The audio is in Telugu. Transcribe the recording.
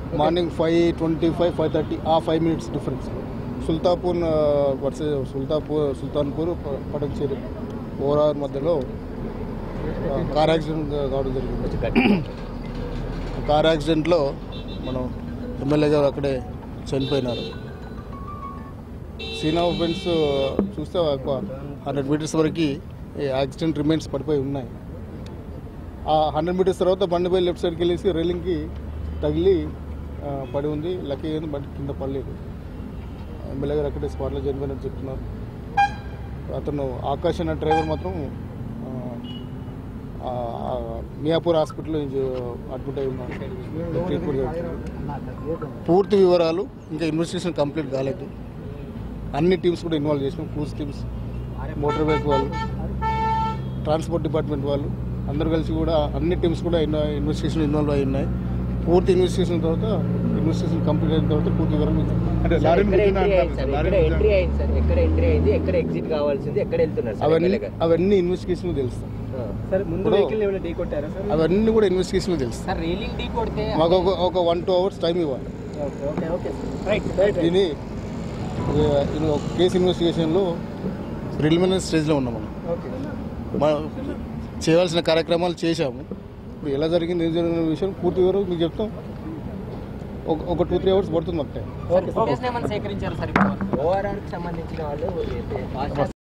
Morning five twenty five five thirty ఆ five minutes difference Sultapur versus Sultapur Sultanpur ప- పటంచేరు ఓవరాల్ మధ్యలో ఆ, కార్ యాక్సిడెంట్ కావడం జరిగింది కార్ యాక్సిడెంట్లో మనం ఎమ్మెల్యే గారు అక్కడే చనిపోయినారు సీన్ ఆఫ్ ఈవెంట్స్ చూస్తే ఒక హండ్రెడ్ మీటర్స్ వరకు యాక్సిడెంట్ రిమైన్స్ పడిపోయి ఉన్నాయి ఆ హండ్రెడ్ మీటర్స్ తర్వాత బండి పోయి లెఫ్ట్ సైడ్కి వెళ్ళేసి రైలింగ్కి తగిలి ఆ, పడి ఉంది లక్కీ అయింది బండి కింద పడలేదు ఎమ్మెల్యే గారు అక్కడే స్పాట్లో చనిపోయినట్టు చెప్తున్నారు అతను ఆకాష్ అనే డ్రైవర్ మాత్రం ఆ, ఆ, మియాపూర్ హాస్పిటల్లో అడ్మిట్ అయి ఉన్నాడు ట్రీట్మెంట్ జరుగుతుంది. పూర్తి వివరాలు ఇంకా ఇన్వెస్టిగేషన్ కంప్లీట్ కాలేదు అన్ని టీమ్స్ కూడా ఇన్వాల్వ్ చేసినాం క్రూజ్ టీమ్స్ మోటార్ వెహికల్ వాళ్ళు ట్రాన్స్పోర్ట్ డిపార్ట్మెంట్ వాళ్ళు అందరూ కలిసి కూడా అన్ని టీమ్స్ కూడా ఇన్వెస్టిగేషన్ ఇన్వాల్వ్ అయి ఉన్నాయి పూర్తి ఇన్వెస్టిగేషన్ తర్వాత ఇన్వెస్టిగేషన్ కంప్లీట్ అయిన తర్వాత పూర్తి వివరాలు మీకు అంటే సార్, లారీని ఎక్కడ గుద్దిందా ఎంట్రీ అంటారు అయింది సార్? సార్? లారీని ఎక్కడ ఎంట్రీ గుద్దిందా? అయింది సార్ ఎక్కడ ఎంట్రీ అయింది ఎక్కడ ఎగ్జిట్ కావాల్సింది ఎక్కడ వెళ్తున్నారు సార్ అవన్నీ ఎమ్మెల్యే గారు? అవన్నీ ఇన్వెస్టిగేషన్ తెలుస్తాం ఆ. సార్ ముందు ఇప్పుడు- వెహికల్ ఏమైనా ఢీ కొట్టారా సార్ అవన్నీ కూడా ఇన్వెస్టిగేషన్ తెలుస్తాం సార్ రీలింగ్ ఢీ కొడితే మాకు ఒక ఒక వన్ టూ అవర్స్ టైం ఇవ్వాలి okay okay okay right right దీని ఇది ఒక కేసు ఇన్వెస్టిగేషన్లో ప్రిలిమినరీ స్టేజ్లో ఉన్నాం మనం ఓకే మనం చేయవలసిన కార్యక్రమాలు చేశాము ఇప్పుడు ఎలా జరిగింది ఏం జరిగిన విషయం పూర్తి వివరం మీకు చెప్తాం ఒక ఒక టూ త్రీ అవర్స్ పడుతుంది మాకు టైం ఫుటేజ్ ఏమైనా సేకరించారు సార్ ఇప్పుడు ఓఆర్ఆర్ కి సంబంధించిన వాళ్ళు